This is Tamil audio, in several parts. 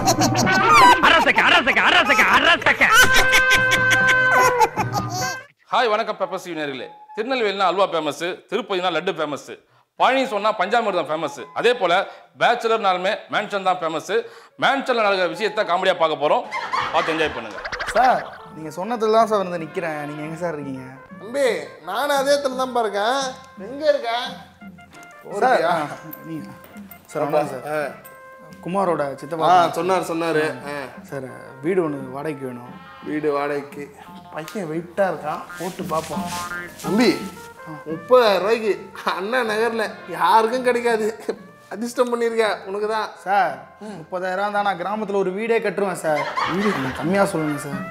அரசக்க அரசக்க அரசக்க அரசக்க ஹாய் வணக்கம் பெப்பர்ஸ் நேர்களே திருநெல்வேலினா அல்வா ஃபேமஸ் திருப்பதினா லட்டு ஃபேமஸ் பழனி சொன்னா பஞ்சாமிர்தம் ஃபேமஸ் அதே போல பேச்சுலர்னாலுமே மேன்ஷன் தான் ஃபேமஸ் மேன்ஷன்ல நடக்கிற விஷயத்தை காமெடியா பார்க்க போறோம் பார்த்து என்ஜாய் பண்ணுங்க சார் நீங்கள் சொன்னதுல தான் சார் வந்து நிற்கிறேன் நீங்கள் எங்கே சார் இருக்கீங்க தம்பி நானும் அதே இடத்துல தான் இருக்கேன் எங்க இருக்கேன் சார் நீங்கள் சார் வணக்கம் சார் ஆ. குமாரோட ஆ சித்தப்பா சொன்னார் சொன்னாரு ஆ. சார் வீடு ஒன்று வாடகைக்கு வேணும் வீடு வாடகைக்கு பையன் வெயிட்டா இருக்கான் போட்டு பார்ப்போம் தம்பி முப்பதாயிரம் ரூபாய்க்கு அண்ணா நகர்ல யாருக்கும் கிடைக்காது அதிர்ஷ்டம் பண்ணியிருக்கேன் உனக்கு தான் சார் முப்பதாயிரம் தான் நான் கிராமத்தில் ஒரு வீடே கட்டுருவேன் சார் வீடு கொஞ்சம் கம்மியாக சொல்லுங்கள் சார்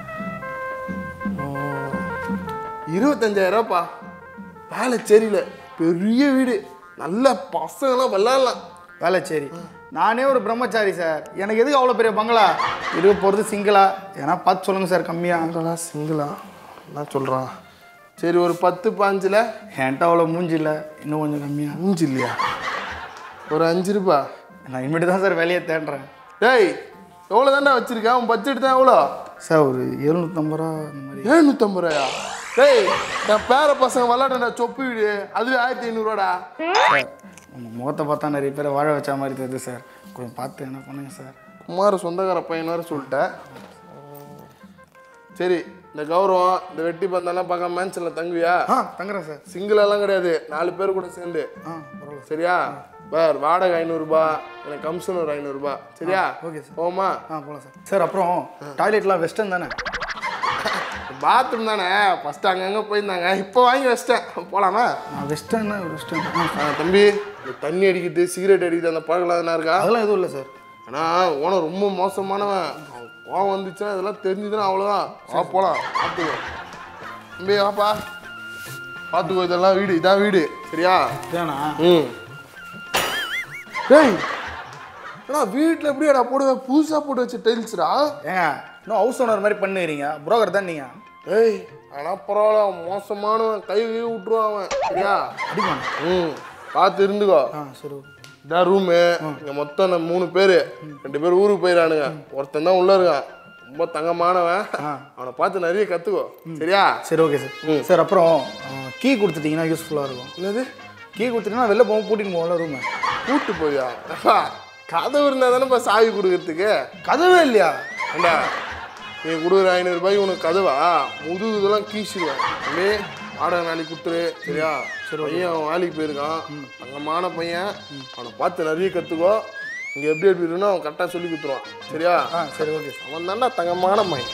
இருபத்தஞ்சாயிரம் ரூபாப்பா வேலைச்சேரியில் பெரிய வீடு நல்ல பசங்களாம் விளாட்லாம் வேலைச்சேரி நானே ஒரு பிரம்மச்சாரி சார் எனக்கு எதுக்கு அவ்வளோ பெரிய பங்களா இருக்க போகிறது சிங்கிளா ஏன்னா பார்த்து சொல்லுங்கள் சார் கம்மியாக அங்கடா சிங்கிளா என்ன சொல்கிறான் சரி ஒரு பத்து பாஞ்சில் என்கிட்ட அவ்வளோ மூஞ்சி இல்லை இன்னும் கொஞ்சம் கம்மியாக மூஞ்சி இல்லையா ஒரு அஞ்சு ரூபா நான் இனிமேட்டு தான் சார் வேலையை தேடுறேன் டேய் எவ்வளோ தாண்டா வச்சிருக்கேன் உன் பட்ஜெட் தான் எவ்வளோ சார் ஒரு எழுநூற்றம்பது ரூபா அந்த மாதிரி ஏழ்நூற்றம்பது ரூபாயா டேய் என் பேர பசங்க விளாடுறா சொப்பு வீடு அதுவே ஆயிரத்தி ஐநூறுவாடா சார் உங்கள் முகத்தை பார்த்தா நிறைய பேரை வாழ வச்ச மாதிரி தெரியுது சார் கொஞ்சம் பார்த்து என்ன பண்ணுங்க சார் குமார் சொந்தக்கார பையன் வேறு சொல்லிட்டேன் சரி இந்த கௌரவம் இந்த வெட்டி பந்தெல்லாம் பார்க்காம மேன்ஷனில் தங்குவியா ஆ தங்குறேன் சார் சிங்கிள் எல்லாம் கிடையாது நாலு பேர் கூட சேர்ந்து ஆ பரவாயில்ல சரியா பார் வாடகை ஐநூறுரூபா எனக்கு கமிஷன் ஒரு ஐநூறுரூபா சரியா ஓகே சார். போமா ஆ போகலாம் சார் சார் அப்புறம் டாய்லெட்லாம் வெஸ்டர்ன் தானே பாத்ரூம் தானே ஃபஸ்ட்டு அங்கங்கே போயிருந்தாங்க இப்போ வாங்கி வச்சிட்டேன் போகலாமா நான் வெஸ்டர்ன் வெஸ்டர்ன் ஆ ஆ, தம்பி இந்த தண்ணி அடிக்கிட்டு சிகரெட் அடிக்கிட்டு அந்த பழக்கம் எதனா இருக்கா அதெல்லாம் எதுவும் இல்லை சார் ஆனால் ஓனர் ரொம்ப மோசமானவன் அவன் கோவம் வந்துச்சுன்னா இதெல்லாம் தெரிஞ்சுதுன்னா அவ்வளோதான் வா போகலாம் பார்த்துக்கோ தம்பி வாப்பா பார்த்துக்கோ இதெல்லாம் வீடு இதான் வீடு சரியா இதானா ம் டேய் ஏன்னா வீட்டில் எப்படியாடா போடுவேன் புதுசாக போட்டு வச்ச டைல்ஸ்டா ஏங்க இன்னும் ஹவுஸ் ஓனர் மாதிரி பண்ணுறீங்க புரோக்கர் தான் நீங்கள் டேய் ஆனால் பரவாயில்ல அவன் மோசமானவன் கை கை விட்டுருவான் அவன் சரியா அடிப்பாங்க ம் பார்த்து இருந்துக்கோ ஆ சரி ஓகே இதான் ரூமு இங்கே மொத்தம் நம்ம மூணு பேர் ரெண்டு பேர் ஊருக்கு போயிடானுங்க ஒருத்தன் தான் உள்ள இருக்கான் ரொம்ப தங்கமானவன் அவனை பார்த்து நிறைய கற்றுக்கோ சரியா சரி ஓகே சார் சார் அப்புறம் கீ கொடுத்துட்டீங்கன்னா யூஸ்ஃபுல்லாக இருக்கும் என்னது கீ கொடுத்துட்டீங்கன்னா வெளில போகும் கூட்டின்னு போகல ரூமை கூட்டு போயா கதவு இருந்தால் தானேப்பா சாவி கொடுக்கறதுக்கு கதவே இல்லையா ஏண்டா நீ கொடுக்குற ஐநூறுபாய்க்கு உனக்கு கதவா முதுகு இதெல்லாம் கீசிடுவேன் அப்படியே வாடகை நாளைக்கு கொடுத்துரு சரியா சரி பையன் அவன் வேலைக்கு போயிருக்கான் தங்கமான பையன் அவனை பார்த்து நிறைய கற்றுக்கோ இங்கே எப்படி எப்படி இருக்கணும் அவன் கரெக்டாக சொல்லி கொடுத்துருவான் சரியா ஆ சரி ஓகே சார் அவன் தான்டா தங்கமான பையன்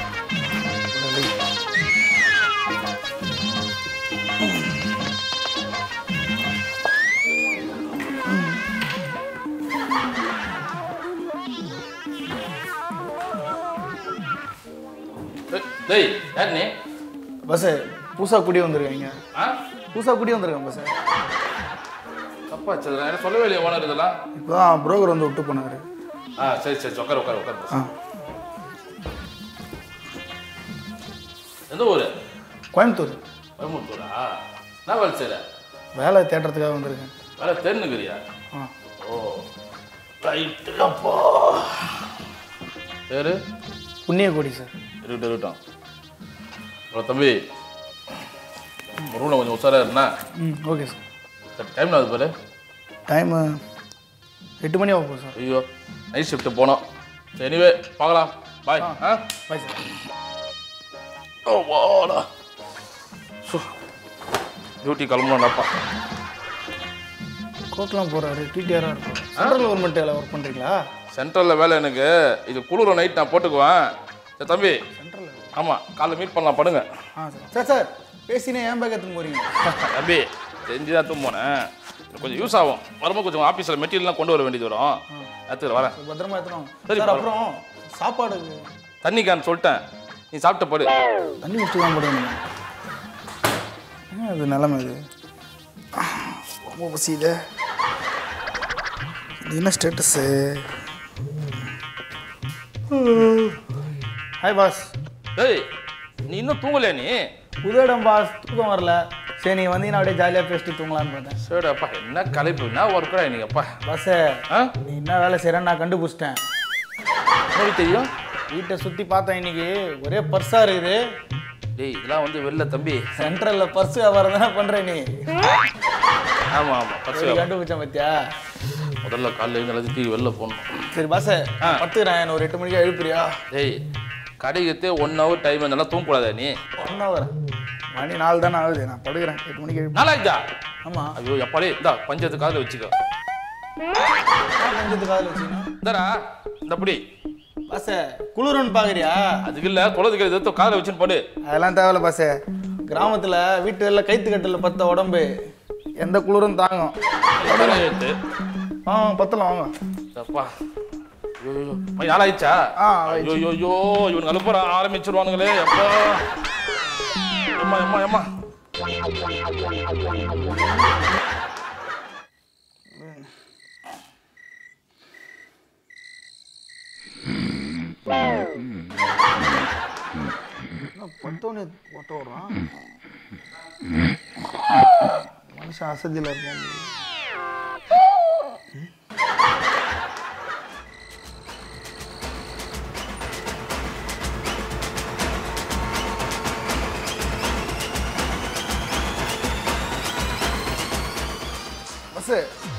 டேய், டேய் யார் நீ பஸ்ஸு புதுசாக குடி வந்திருக்காங்க ஆ புதுசாக குடி வந்திருக்காங்க பஸ்ஸு தப்பா சரி நான் என்ன சொல்லவே இல்லையா ஓனர் இதெல்லாம் இப்போ தான் புரோக்கர் வந்து விட்டு போனார் ஆ சரி சரி உட்கார் உட்கார் உட்கார் ஆ எந்த ஊர் கோயம்புத்தூர் கோயம்புத்தூரா என்ன வேலை செய்கிற வேலை தேடுறதுக்காக வந்திருக்கேன் வேலை தெரிஞ்சுக்கிறியா ஆ ஓ ரைட்டு அப்பா பேரு புண்ணியகோடி சார் இருக்கட்டும் இருக்கட்டும் அப்புறம் தம்பி ரூமில் கொஞ்சம் உஷாரா இருந்தா ம் ஓகே சார் சரி டைம் ஆகுது பாரு டைமு எட்டு மணி ஆகும் சார் ஐயோ நைட் ஷிஃப்ட்டு போனோம் சரி எனிவே பார்க்கலாம் பாய் ஆ பாய் சார் ஓ வாடா டியூட்டி கிளம்பணும்டாப்பா கோர்ட்லாம் போகிறாரு டிடிஆராக இருக்கும் சென்ட்ரல் கவர்மெண்ட்டில் ஒர்க் பண்ணுறீங்களா சென்ட்ரலில் வேலை எனக்கு இது குளிர நைட் நான் போட்டுக்குவேன் சரி தம்பி சென்ட்ரலில் ஆமாம் காலைல மீட் பண்ணலாம் படுங்க ஆ சார் சார் சார் பேசினே ஏன் பேக் எடுத்துன்னு போகிறீங்க தம்பி செஞ்சு தான் தூம்போனேன் கொஞ்சம் யூஸ் ஆகும் வரும்போது கொஞ்சம் ஆஃபீஸில் மெட்டீரியல்லாம் கொண்டு வர வேண்டியது வரும் எடுத்துக்கிறேன் வரேன் பத்திரமா எடுத்துனோம் சரி, சார் பரவாயில்ல. அப்புறம் சாப்பாடு தண்ணி கேன் சொல்லிட்டேன் நீ சாப்பிட்டு படு தண்ணி குடிச்சு தான் போடுங்க ஏன் அது நிலமை இது ரொம்ப பசியுது இது என்ன ஸ்டேட்டஸு ஹாய் பாஸ் ஏய் நீ இன்னும் தூங்கலையா நீ புது இடம் பாஸ் தூக்கம் வரல சரி நீங்கள் வந்தீங்கன்னா அப்படியே ஜாலியாக பேசிட்டு தூங்கலான்னு பார்த்தேன் சரிடாப்பா என்ன கலைப்பு என்ன ஒர்க்கடா நீங்கப்பா பஸ்ஸு ஆ நீ என்ன வேலை செய்கிறேன்னு நான் கண்டுபிடிச்சிட்டேன் உனக்கு தெரியும் வீட்டை சுற்றி பார்த்தேன் இன்னைக்கு ஒரே பர்ஸாக இருக்குது டேய் இதெல்லாம் வந்து வெளில தம்பி சென்ட்ரலில் பர்ஸ் வியாபாரம் தானே பண்ணுற நீ ஆமா ஆமா பர்ஸ் சரி கண்டுபிடிச்சேன் பத்தியா முதல்ல காலைல எழுந்து எல்லாத்தையும் வெளில போகணும் சரி பாச பத்துக்கிறேன் என்ன ஒரு எட்டு மணிக்கு எழுப்புறியா டேய் கடைக்கு ஒன் ஹவர் டைம் இருந்தாலும் தூங்கக்கூடாதா நீ ஒன் ஹவர் மணி நாலு தானே ஆகுது நான் படுக்கிறேன் எட்டு மணிக்கு எழுப்பு நாளாச்சா ஆமாம் ஐயோ எப்பாடி இந்தா பஞ்சத்து காதில் வச்சுக்கோ பஞ்சத்து காதில் வச்சுக்கணும் இந்தாடா இந்த புடி பாச குளிருன்னு பார்க்குறியா அதுக்கு இல்ல தொலைதுக்கு எதோ காதில் வச்சுன்னு போடு அதெல்லாம் தேவையில்ல பாச கிராமத்தில் வீட்டுல கைத்து கட்டில் பத்த உடம்பு எந்த குளிரும் தாங்கும் உடனே எடுத்து. ஆ பத்தலாம் வாங்க அப்பா ஐயோ ஐயோ மணி நாளாயிடுச்சா ஆ, ஐயோ ஐயோ ஐயோ இவனுக்கு அனுப்புற ஆரம்பிச்சிருவானுங்களே அப்பா எம்மா எம்மா எம்மா பத்தவனே ஓட்ட விடுறான் மனுஷன் அசதியில் இருக்கான் பஸ்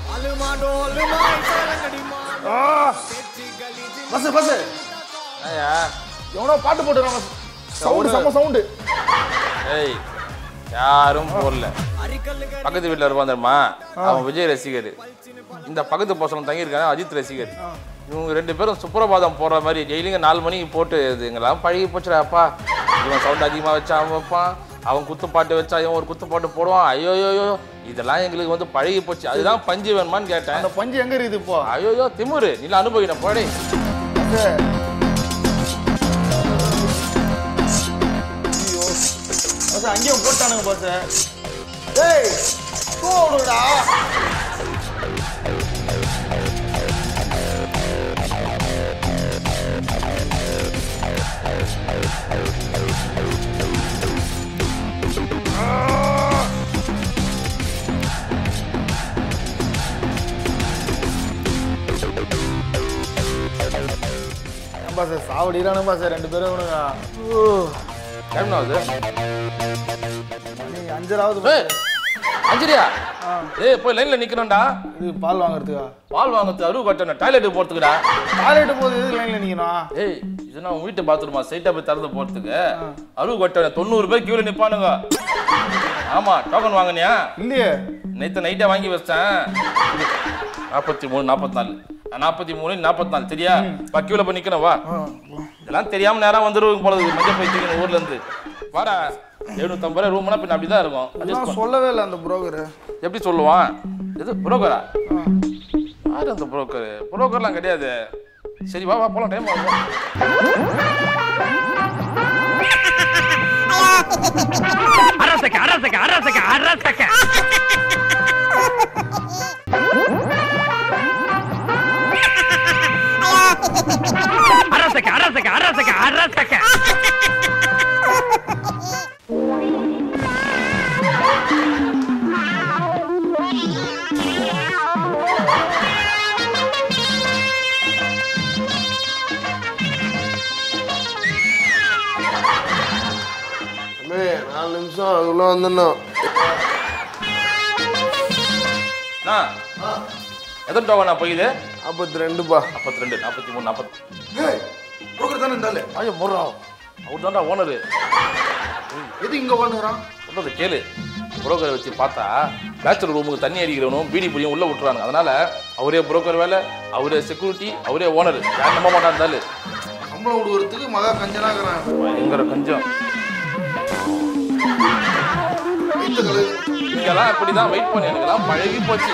பஸ் பஸ் ஐயா எவனோ பாட்டு போட்டுறான் சவுண்டு செம்ம சவுண்டு ஏய் யாரும் போடல பக்கத்து வீட்டில் இருப்பான் தெரியுமா அவன் விஜய் ரசிகர் இந்த பக்கத்து பசங்க தங்கியிருக்காங்க அஜித் ரசிகர் இவங்க ரெண்டு பேரும் சுப்ரபாதம் போடுற மாதிரி டெய்லிங்க நாலு மணிக்கு போட்டு இதுங்கெல்லாம் பழகி போச்சுடா அப்பா இவன் சவுண்ட் அதிகமாக வச்சா அவன் வைப்பான் அவன் குத்து பாட்டு வச்சா இவன் ஒரு குத்து பாட்டு போடுவான் ஐயோ ஐயோ இதெல்லாம் எங்களுக்கு வந்து பழகி போச்சு அதுதான் பஞ்சு வேணுமான்னு கேட்டேன் அந்த பஞ்சு எங்க இருக்குது இப்போ ஐயோ திமுரு நீல அனுபவிக்கணும் போடே பஸ் அங்கேயும் போட்டானுங்க பஸ் டேய் போடுடா பாஸ் சாவடிக்கிறானு பாஸ் ரெண்டு பேரும் இவனுங்க டைம் ஆகுது மணி அஞ்சராவது ஏய், அஞ்சலியா ஏய் போய் லைன்ல நிக்கணும்டா இது பால் வாங்குறதுக்கா பால் வாங்கறது அருவு கட்டணும் டாய்லெட்டுக்கு போறதுக்குடா டாய்லெட் போகுது எதுக்கு லைன்ல நிக்கணும் ஏய் இதுனா உன் வீட்டு பாத்ரூமா சைட்டா போய் திறந்து போறதுக்கு அருவு கட்டணும் தொண்ணூறு பேர் கியூல நிப்பானுங்க ஆமா டோக்கன் வாங்கினியா இல்லையே நேத்து நைட்டே வாங்கி வச்சேன் நாற்பத்தி மூணு நாற்பத்தி நாலு நாற்பத்தி மூணு நாற்பத்தி நாலு சரியா பா கியூல போய் நிக்கணும் வா இதெல்லாம் தெரியாம நேரம் வந்துருவாங்க போல இருக்கு. மஞ்சள் போய் தூக்கணும் ஊர்ல இருந்து வாடா எழுநூத்தம்பது ரூபா ரூம்னா பின்ன அப்படிதான் இருக்கும் Adjust நான் பண்ணு. சொல்லவே இல்லை அந்த புரோக்கர் எப்படி சொல்லுவான் எது புரோக்கரா யார் அந்த புரோக்கர் புரோக்கர்லாம் கிடையாது சரி வா வா போலாம் டைம் ஆகும் அரசக்க அரசக்க அரசக்க அரசக்க அரசக்க அரசக்க அரசக்க அரசக்க அண்ணே நாலு நிமிஷம் அதுக்குள்ள வந்துடணும் அண்ணா, எத்தனை டோக்கன் நான் போகுது நாற்பத்தி ரெண்டுப்பா நாற்பத்தி ரெண்டு நாற்பத்தி மூணு நாற்பத்தி புரோக்கர் தானே இருந்தாலே ஐயோ முறா அவர் தான்டா ஓனரு எது இங்க பண்ணுறான் சொல்றது கேளு புரோக்கரை வச்சு பார்த்தா பேச்சுலர் ரூமுக்கு தண்ணி அடிக்கிறவனும் பீடி புரியும் உள்ள விட்டுறாங்க அதனால அவரே புரோக்கர் வேலை அவரே செக்யூரிட்டி அவரே ஓனர் யார் நம்ப மாட்டான் இருந்தாலும் சம்பளம் கொடுக்கறதுக்கு மகா கஞ்சனாகிறான் பயங்கர கஞ்சம் இங்கெல்லாம் இப்படிதான் வெயிட் பண்ணி எனக்கெல்லாம் பழகி போச்சு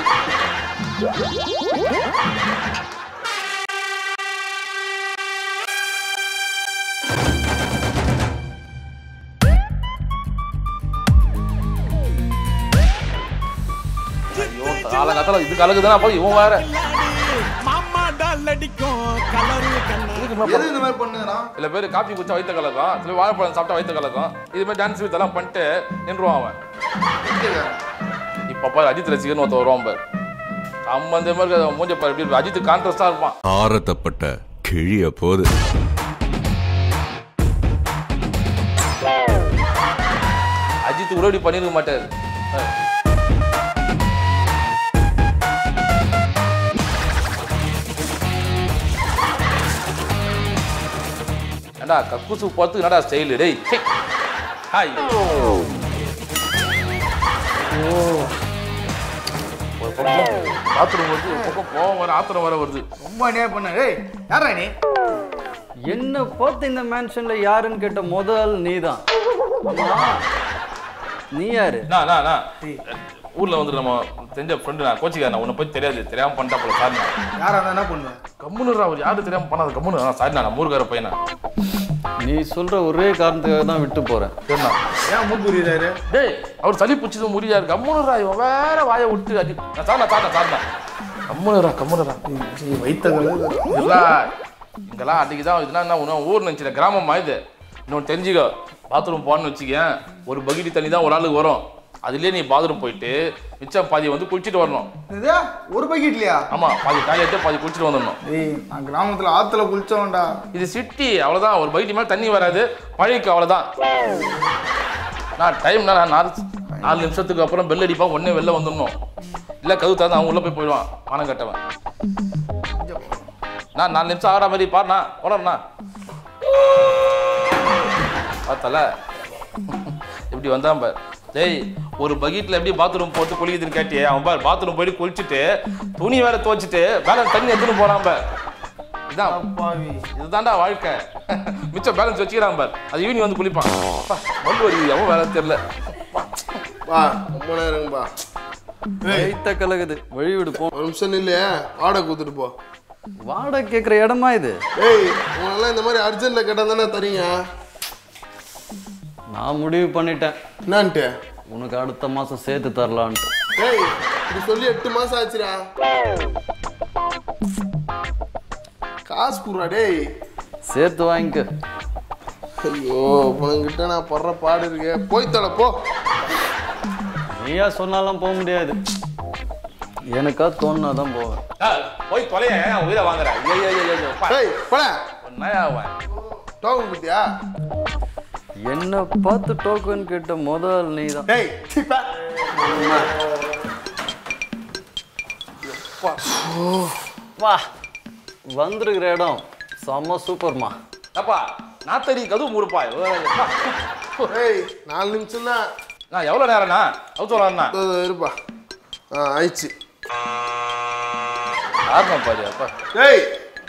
ஐயோ காலங்காத்தால இது கலக்குதானா அப்போ இவன் வேற மாமா டால் அடிக்கும் கலரு கண்ணா எது இந்த மாதிரி பண்ணுறான் சில பேர் காப்பி குடிச்சா வயிற்று கலக்கும் சில பேர் வாழைப்பழம் சாப்பிட்டா வயிற்று கலக்கும் இது மாதிரி டான்ஸ் இதெல்லாம் பண்ணிட்டு நின்றுவான் அவன் இப்போ பாரு அஜித் ரசிகர்னு ஒருத்தர் வருவான் பாரு சம்பந்தமே இருக்காது அவன் மூஞ்ச பாரு எப்படி இருக்கு. அஜித் கான்ட்ரஸ்டா இருப்பான் ஆரத்தப்பட்ட கிழிய போது அஜித் கூட இப்படி பண்ணிருக்க மாட்டாரு ஏண்டா கக்கூசு பார்த்து என்னடா ஸ்டைலு டேய் சீ. ஹாய் ஒரு பக்கம் பாத்ரூம் வருது ஒரு பக்கம் கோவம் வர ஆத்திரம் வர வருது ரொம்ப அநியாயம் பண்ண ஏய் யாரா நீ என்ன பார்த்து இந்த மேன்ஷன்ல யாருன்னு கேட்ட முதல் நீதான் ஆமா. நீ யாரு நான் நான் நான் ஊர்ல வந்து நம்ம தெரிஞ்ச ஃப்ரெண்டு நான் கோச்சிக்காரன் நான் உன்னை பத்தி தெரியாது தெரியாம பண்ணிட்டா போல சாரி நான் யாரா இருந்தா என்ன பண்ணுவேன் கம்முன்னு அவர் யாரும் தெரியாம பண்ணாத கம்முன்னு நான் சாரி நான் மூருக்கார பையனா நீ சொல்ற ஒரே காரணத்துக்காக தான் விட்டு போறேன் சரிண்ணா ஏன் மூக்கு உரியுறாரு டேய் அவர் சளி பிடிச்சது முடியாது கம்முனுரா இவன் வேற வாயை விட்டு அடி நான் சாரிண்ணா சாரிண்ணா சாரிண்ணா கம்முனுரா கம்முனுரா வைத்தகள் இல்லா இங்கெல்லாம் அன்றைக்கி தான் இதெல்லாம் என்ன ஒன்றும் ஊர் நினச்சிட கிராமமா இது இன்னொன்று தெரிஞ்சுக்கோ பாத்ரூம் போகணும்னு வச்சுக்கேன் ஒரு பக்கெட் தண்ணி தான் ஒரு ஆளுக்கு வரும் அதுலேயே நீ பாத்ரூம் போயிட்டு மிச்சம் பாதி வந்து குளிச்சுட்டு வரணும் இது ஒரு பக்கெட்லையா ஆமாம் பாதி டாய்லெட்டே பாதி குளிச்சுட்டு வந்துடணும் ஏய் நான் கிராமத்துல ஆத்துல குளிச்சவன்டா இது சிட்டி அவ்வளோதான் ஒரு பைட்டி மேலே தண்ணி வராது பழைக்கு அவ்வளோதான் நான் டைம் நான் நாலு நாலு நிமிஷத்துக்கு அப்புறம் பெல் அடிப்பான் உடனே வெளில வந்துடணும் இல்லை கதவு திறந்து அவன் உள்ளே போய் போயிடுவான் பணம் கட்டவன் நான் நாலு நிமிஷம் ஆகிற மாதிரி பாருண்ணா போடண்ணா பார்த்தல எப்படி வந்தான் பார் டேய் ஒரு பக்கெட்ல எப்படி பாத்ரூம் போட்டு குளிக்குதுன்னு கேட்டியே அவன் பார் பாத்ரூம் போயிட்டு குளிச்சுட்டு துணி வேற துவைச்சிட்டு பேலன்ஸ் தண்ணி எடுத்துன்னு போறான் பார் இதான் பாவி இதுதான்டா வாழ்க்கை மிச்சம் பேலன்ஸ் வச்சுக்கிறான் பார் அது ஈவினிங் வந்து குளிப்பான் அப்பா, மல்லு வரி அவன் வேலை தெரியல பா ரொம்ப நேரங்கப்பா வைத்த கலகுது வழி விடு போ ஒரு நிமிஷம் இல்லையே வாடகை கொடுத்துட்டு போ வாடகை கேட்குற இடமா இது ஏய் உங்களெல்லாம் இந்த மாதிரி அர்ஜென்ட்ல கேட்டால் தானே தரீங்க நான் முடிவு பண்ணிட்டேன் என்னான்ட்டு உனக்கு அடுத்த மாசம் சேர்த்து தரலான்ட்டு ஏய் இது சொல்லி எட்டு மாசம் ஆச்சுடா காசு குடுறா டேய் சேர்த்து வாங்கிக்க ஐயோ உனங்கிட்ட நான் படுற பாடு இருக்கே போய் தல போ நீயா சொன்னாலும் போக முடியாது எனக்கா தோணுனா தான் போவேன் ஆ, போய் தொலைய ஏன் உயிரை வாங்குற ஐயோ ஐயோ ஐயோ, ஐயோ அப்பா, ஏய் போட ஒன்னாயா அவன் டோக்கன் குத்தியா என்ன பார்த்து டோக்கன் கேட்ட முதல் நீ தான் டேய் சீப்பா. வா வந்திருக்கிற இடம் செம்ம சூப்பர்மா அப்பா நாத்தடி கதவு மூடுப்பா அப்பா. ஏய் நாலு நிமிஷம் தான் நான் எவ்வளோ நேரம்ண்ணா அவுத்து வரலாம்ண்ணா இருப்பா ஆ ஆயிடுச்சு காரணம் பாரு அப்பா ஏய்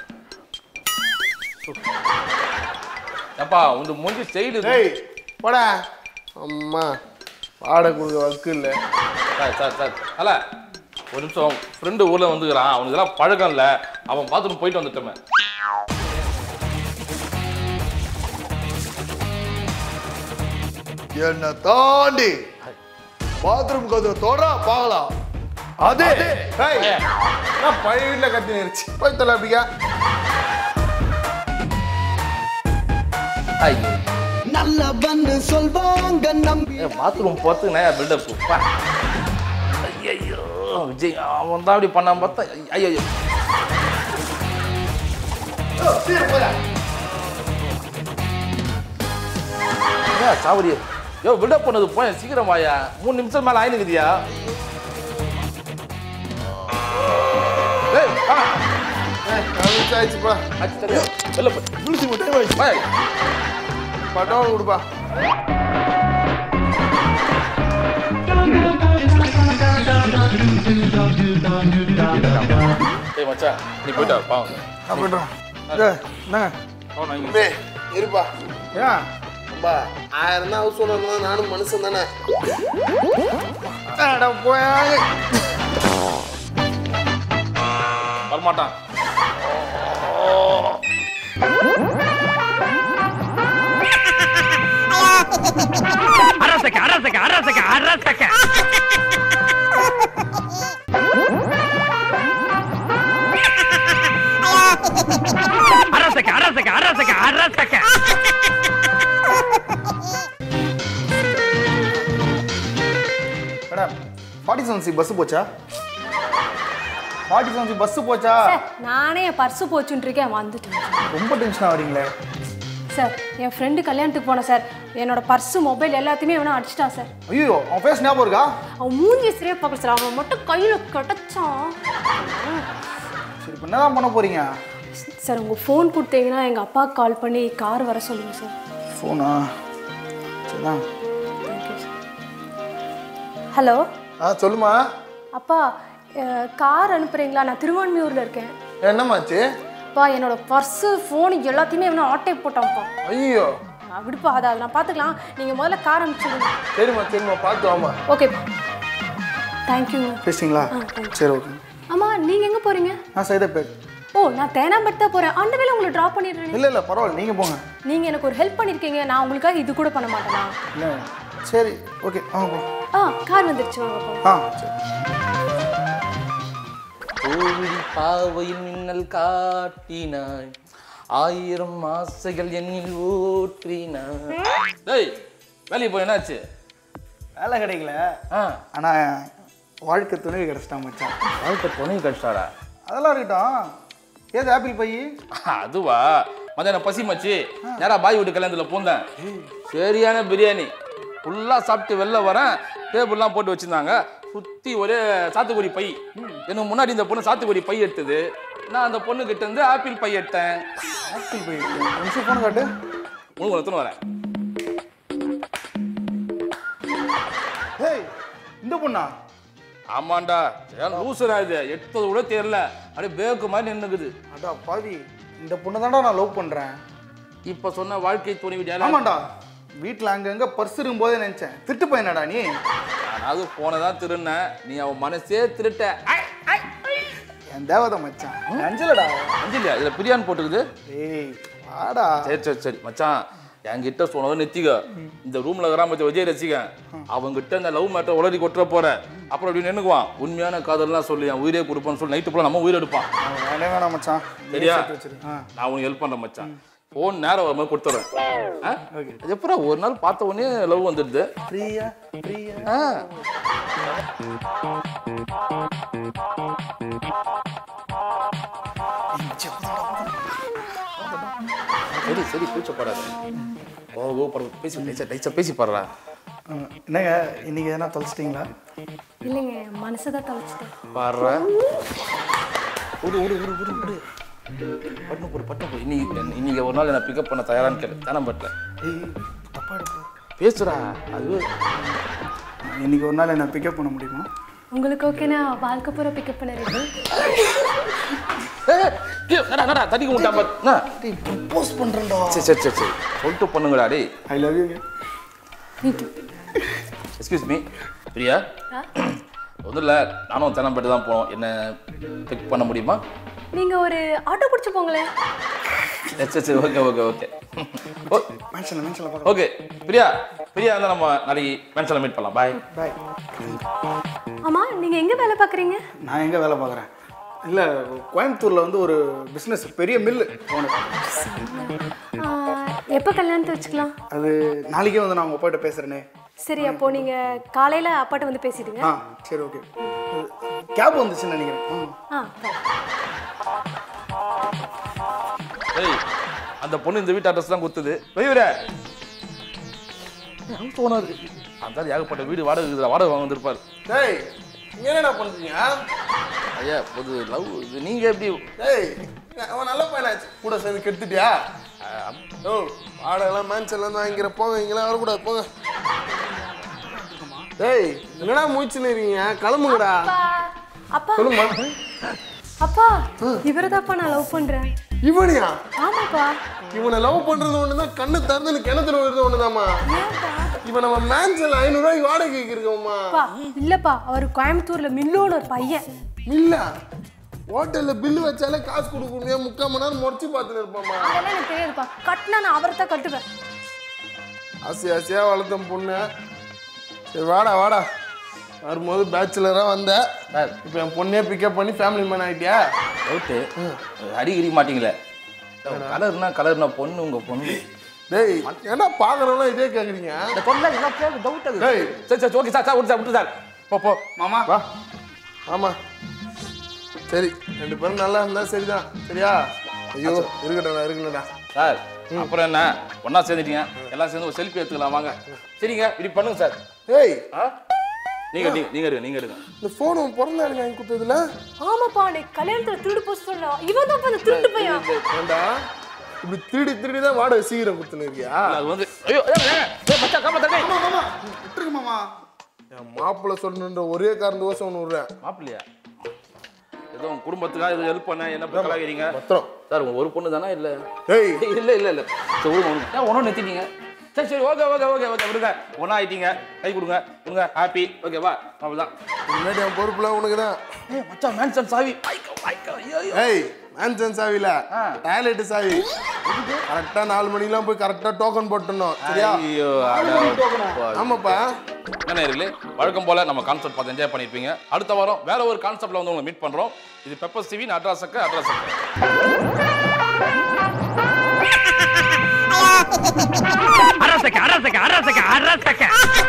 அப்பா உங்க மூஞ்சி ஸ்டைலு ஏய் போடா அம்மா வாடகை கொடுக்க வக்கு இல்லை சார் சார் சார் அல்ல ஒரு நிமிஷம் ஃப்ரெண்டு ஊரில் வந்துக்கிறான் அவனுக்கு இதெல்லாம் பழக்கம் இல்லை அவன் பாத்ரூம் போயிட்டு வந்துட்டோமே என்ன தாண்டி பாத்ரூம் கதவு தொடரா பார்க்கலாம் அது ஏய் நான் பழைய வீட்டில் கத்தி நிறுச்சு போய் தலை அப்படிக்கா ஐயோ நல்லவன்னு சொல்வாங்க நம்பி பாத்ரூம் போகிறதுக்கு நான் பில்டப் பா ஐயோ விஜய் அவன் தான் அப்படி பண்ணாம பார்த்தா ஐயோ ஏன் சாவடி யோ பில்டப் பண்ணது போய் சீக்கிரம் வாயா மூணு நிமிஷம் மேலே ஆயினுக்குதியா ஏய் வா. ஆயிடுச்சுப்பா ஆச்சு, சரியா? வெளில போ. விழுந்து டைம் ஆயிடுச்சு வா. பட்டவன் கொடுப்பா ஏய் மச்சான் நீ போயிட்டா பாவம் சாப்பிடுறோம் ஏய், என்னங்க போன் வாங்கி டேய், இருப்பா ஏன் அப்பா ஆயிரம் தான் ஹவுஸ் ஓனர் நானும் மனுஷன் தானே அட போய் வரமாட்டான் அரசக்க அரசக்க அரசக்க அரசக்க அரசக்க அரசக்க அரசக்க அரசக்க madam forty seven C bus போச்சா ஃபார்ட்டி செவன் பஸ் போச்சா சார் நானே என் பர்ஸு போச்சுன்னு இருக்கேன் வந்துட்டேன் ரொம்ப டென்ஷன் ஆகிறீங்களே சார் என் ஃப்ரெண்டு கல்யாணத்துக்கு போனேன் சார் என்னோட பர்ஸு மொபைல் எல்லாத்தையுமே வேணா அடிச்சிட்டான் சார் ஐயோ அவன் ஃபேஸ் ஞாபகம் இருக்கா அவன் மூஞ்சி சரியா பார்க்கல சார் அவன் மட்டும் கையில் கிடச்சான் சரி இப்போ என்னதான் பண்ண போறீங்க சார் உங்கள் ஃபோன் கொடுத்தீங்கன்னா எங்கள் அப்பாவுக்கு கால் பண்ணி கார் வர சொல்லுங்கள் சார் ஃபோனா சரிதான் தேங்க்யூ சார் ஹலோ ஆ சொல்லுமா அப்பா அஹ், கார் அனுப்புறீங்களா நான் திருவான்மியூரில் இருக்கேன் என்னம்மாச்சு அப்பா என்னோட பர்ஸு ஃபோன் எல்லாத்தையுமே வேணா ஆட்டை போட்டான்ப்பா ஐயோ அஹ், விடுப்பா அதை அதை நான் பார்த்துக்கலாம் நீங்கள் முதல்ல கார் அனுப்பிச்சுடுங்க சரிம்மா சரிம்மா பார்த்து வாமா ஓகேப்பா தேங்க்யூ பேசிட்டீங்களா சரி ஓகே ஆமாம் நீங்கள் எங்கே போகிறீங்க நான் சைதாப்பேட் ஓ நான் தேனாம்பேட் தான் போகிறேன் அந்த வேலை உங்களை ட்ராப் பண்ணிடுறேன் இல்லை இல்லை பரவாயில்ல நீங்கள் போங்க நீங்கள் எனக்கு ஒரு ஹெல்ப் பண்ணியிருக்கீங்க நான் உங்களுக்காக இது கூட பண்ண மாட்டேனா இல்லை சரி ஓகே வாங்க போ ஆ கார் வந்துருச்சு வாங்க போ ஆ சரி கோவில் பாவையில் மின்னல் காட்டினாய் ஆயிரம் ஆசைகள் என்னில் ஊற்றினாய் டேய் வேலைக்கு போய் என்னாச்சு வேலை கிடைக்கல ஆ ஆனால் வாழ்க்கை துணை கிடச்சிட்டான் மச்சான் வாழ்க்கை துணை கஷ்டாடா அதெல்லாம் இருக்கட்டும் ஏது ஆப்பிள் பை அதுவா மதியானம் பசி மச்சி நேரா பாய் வீட்டு கல்யாணத்தில் பூந்தேன் சரியான பிரியாணி ஃபுல்லாக சாப்பிட்டு வெளில வரேன் டேபிள்லாம் போட்டு வச்சிருந்தாங்க சுற்றி ஒரே சாத்துக்குடி பை எனக்கு முன்னாடி இந்த பொண்ணு சாத்துக்குடி பை எடுத்தது நான் அந்த பொண்ணு கிட்ட இருந்து ஆப்பிள் பை எடுத்தேன் ஆப்பிள் பை நிமிஷம் ஃபோன் காட்டு உனக்கு எடுத்துன்னு வரேன் ஏய் இந்த பொண்ணா ஆமாண்டா ஏன் லூசரா இது எடுத்தது கூட தெரியல அப்படியே பேக்கு மாதிரி நின்னுக்குது அடா பாவி இந்த பொண்ணு தான்டா நான் லவ் பண்ணுறேன் இப்போ சொன்ன வாழ்க்கை துணை டேலா ஆமாண்டா வீட்டில் அங்கங்கே பர்ஸ் இருக்கும்போதே நினச்சேன் திருட்டு பையனடா நீ அது போனதான் திருண்ண நீ அவன் மனசே திருட்ட ஐ, ஐ, ஐ. என் தேவதை மச்சான் அஞ்சலடா அஞ்சலியா இதுல பிரியாணி போட்டுக்குது ஏய் வாடா சரி சரி சரி மச்சான் என்கிட்ட சொன்னதும் நெத்திக்க இந்த ரூம்ல கிராமத்தை விஜய் ரசிகன் அவங்கிட்ட இந்த லவ் மேட்டர் உளறி கொட்டுற போற அப்புறம் அப்படி நின்னுக்குவான் உண்மையான காதல்லாம் சொல்லி என் உயிரே கொடுப்பான்னு சொல்லி நைட்டு போல நம்ம உயிர் எடுப்பான் அவன் வேணவே வேணாம் மச்சான் சரியா சேர்த்து வச்சிரு. ஆ நான் உனக்கு ஹெல்ப் பண்றேன் மச்சான் ஃபோன் நேரம் வரும்போது கொடுத்துறேன் ஆ? அது எப்பறம் ஒரு நாள் பார்த்த உடனே லவ் வந்துடுது ஃப்ரீயா ஃப்ரீயா ஆ. சரி சரி கூச்சப்படாத ஓ ஓ படம் பேசி டைச்சா டைச்சா பேசி பாடுறா என்னங்க இன்னைக்கு எதனா தொலைச்சிட்டிங்களா இல்லைங்க மனசை தான் தொலைச்சிட்டேன் பாடுறா விடு விடு விடு விடு விடு பட்டு போடு பட்டு போடு இன்னைக்கு இன்னைக்கு ஒரு நாள் என்ன பிக்கப் பண்ண தயாரான்னு கேளு தானம்பட்டில் ஏய் தப்பா எடுப்பா பேசுறா அது இன்னைக்கு ஒரு நாள் என்ன பிக்கப் பண்ண முடியுமா உங்களுக்கு ஓகேனா வாழ்க்கை பூரா பிக்கப் பண்ண ரெடி ஏய், ஏய், நடா நடா தடிக்க விட்டா பாரு என்ன? போஸ்ட் பண்ணுறேன்டா சரி சரி சரி சரி சொல்லிட்டு பண்ணுங்கடா டேய் I love you excuse me Priya ஒன்றும் இல்லை நானும் தென்னம்பேட்டு தான் போனோம் என்ன பிக் பண்ண முடியுமா நீங்க ஒரு ஆட்டோ பிடிச்சு போங்களேன் சரி சரி சரி ஓகே ஓகே ஓகே மென்ஷனில் மென்ஷனில் பார்க்க ஓகே பிரியா பிரியா இருந்தால் நம்ம நாளைக்கு மென்ஷனில் மீட் பண்ணலாம் பாய் பாய் ஆமா நீங்க எங்க வேலை பாக்குறீங்க நான் எங்கே வேலை பார்க்குறேன் இல்லை கோயம்புத்தூரில் வந்து ஒரு பிஸ்னஸ் பெரிய மில்லு எப்போ கல்யாணத்தை வச்சுக்கலாம் அது நாளைக்கே வந்து நான் உங்கள் அப்பாட்ட பேசுகிறேனே சரி அப்போ நீங்க காலையில அப்பாட்ட வந்து பேசிடுங்க ஆ சரி ஓகே கேப் வந்துச்சுன்னு நினைக்கிறேன் ம். ஆ bye. ஏய் அந்த பொண்ணு இந்த வீட்டு அட்ரஸ் தான் கொடுத்தது வெய்வரே ஹவுஸ் ஓனர் அந்த ஏகப்பட்ட வீடு வாடகை இருக்குதுடா, வாடகை வாங்க வந்திருப்பார் டேய் இங்க என்னடா பண்றீங்க ஐயா ஒரு லவ் இது நீங்க எப்படி டேய் அவன் நல்ல பையனாச்சு கூட சேர்ந்து கெடுத்துட்டியா ஓ வாடகைலாம் மேன்சன்ல இருந்து வாங்கிக்கிற போங்க இங்கெல்லாம் வரக்கூடாது போங்க டேய் என்னடா மூச்சுன்னு இருக்கீங்க கிளம்புங்கடா அப்பா அப்பா சொல்லுமா அப்பா இவரதாப்பா நான் லவ் பண்றேன் இவனையா ஆமாப்பா இவனை லவ் பண்றது ஒண்ணுதான் கண்ணு திறந்து கிணத்துல விழுறது ஒண்ணுதாம்மா ஏன்ப்பா இவன் நம்ம மேன்சன்ல ஐநூறு ரூபாய்க்கு வாடகை கேட்கிறோம்மா அப்பா இல்லப்பா அவர் கோயம்புத்தூர்ல மில்லோட ஒரு பையன் இல்ல ஹோட்டல்ல பில்லு வச்சாலே காசு கொடுக்க முடியாது முக்கால் மணி நேரம் முறைச்சு பார்த்துன்னு இருப்பாம்மா அதெல்லாம் எனக்கு தெரியாதுப்பா கட்டினா நான் அவரை தான் கட்டுவேன் ஆசை ஆசையாக வளர்த்த பொண்ணு சரி வாடா வாடா வரும்போது பேச்சுலராக வந்த சார் இப்போ என் பொண்ணே பிக்கப் பண்ணி ஃபேமிலி மேன் ஆகிட்டியா டவுட்டு அடிக்கடி மாட்டீங்களே கலர்னா கலர்னா பொண்ணு உங்க பொண்ணு டேய் ஏன்னா பார்க்குறவங்களாம் இதே கேட்குறீங்க இந்த பொண்ணு எல்லாம் கேட்க டவுட் ஆகுது டேய் சரி சரி ஓகே சார் சார் விட்டு சார் விட்டு சார் போ போ மாமா வா ஆமாம் சரி ரெண்டு பேரும் நல்லா இருந்தா சரிதான் சரியா ஐயோ இருக்கட்டா இருக்கட்டா சார் அப்புறம் என்ன ஒண்ணா சேர்ந்துட்டீங்க எல்லாம் சேர்ந்து ஒரு செல்ஃபி எடுத்துக்கலாம் வாங்க சரிங்க இப்படி பண்ணுங்க சார் ஏய் ஆ? நீங்க நீங்க நீங்க எடுங்க நீங்க எடுங்க இந்த போன் உன் பிறந்த நாளைக்கு வாங்கி கொடுத்ததுல ஆமாப்பா நீ கல்யாணத்துல திருடு போச்சு சொன்னா இவன் தான் அந்த திருட்டு பையன் ஏண்டா இப்படி திருடி திருடி தான் வாடகை சீக்கிரம் கொடுத்துன்னு இருக்கியா அது வந்து ஐயோ ஏய், ஏய், ஏய், மச்சான் காப்பாத்தங்க விட்டுருங்க மாமா என் மாப்பிள்ளை சொல்லணுன்ற ஒரே காரணத்துக்கோசம் ஒன்று விடுறேன் மாப்பிள்ளையா ஏதோ உங்க குடும்பத்துக்காக இது ஹெல்ப் பண்ண என்ன போய் கலாகிறீங்க பத்திரம் சார் உங்க ஒரு பொண்ணு தானே இல்ல ஏய் இல்ல இல்ல இல்ல சரி விடுங்க விடுங்க ஏன் ஒன்றும் நிறுத்திட்டீங்க சரி சரி ஓகே ஓகே ஓகே ஓகே விடுங்க ஒன்றா ஆயிட்டீங்க கை கொடுங்க கொடுங்க ஹாப்பி ஓகேவா அவ்வளோதான் முன்னாடி என் பொறுப்புலாம் உனக்கு தான் ஏய் மச்சான் மேன்சன் சாவி ஐயோ ஐயோ ஐயோ ஐயோ. ஏய் மேன்சன் சாவில டாய்லெட் சாவி கரெக்டா நாலு மணிக்கெல்லாம் போய் கரெக்டா டோக்கன் போட்டுடணும் சரியா ஐயோ அட ஆமாப்பா என்ன இருக்குல்ல வழக்கம் போல நம்ம கான்செப்ட் பார்த்து என்ஜாய் பண்ணியிருப்பீங்க அடுத்த வாரம் வேற ஒரு கான்செப்ட்ல வந்து உங்களை மீட் பண்றோம் இது பெப்பர் சிவி அட்ராசக்க அட்ராசக்க அரசக்க அரசக்க அரசக்க அரசக்க